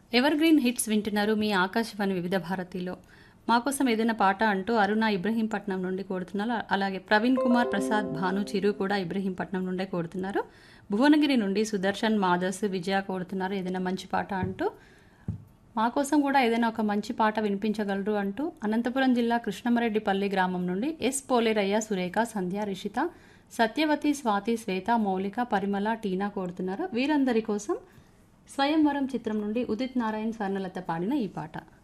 ever green hits వింటున్నారు మీ ఆకాశవాణి వివిధ భారతిలో మా కోసం ఏదైనా పాట అంటూ అరుణ ఇబ్రహీంపట్నం నుండి కోరుతున్నారు అలాగే ప్రవీణ్ కుమార్ ప్రసాద్ భాను చిరు కూడా ఇబ్రహీంపట్నం నుండే కోరుతున్నారు భువనగిరి నుండి సుదర్శన్ మాధస్ విజయ కోరుతున్నారు ఏదైనా మంచి పాట అంటూ మా కోసం కూడా ఏదైనా ఒక మంచి పాట వినిపించగలరు అంటూ అనంతపురం జిల్లా కృష్ణమరెడ్డిపల్లి గ్రామం నుండి ఎస్ పోలేరయ్య సురేఖ సంధ్య రిషిత సత్యవతి స్వాతి శ్వేత మౌలిక పరిమళ టీనా కోరుతున్నారు వీరందరి కోసం స్వయంవరం చిత్రం నుండి ఉదిత్ నారాయణ్ స్వర్ణలత పాడిన ఈ పాట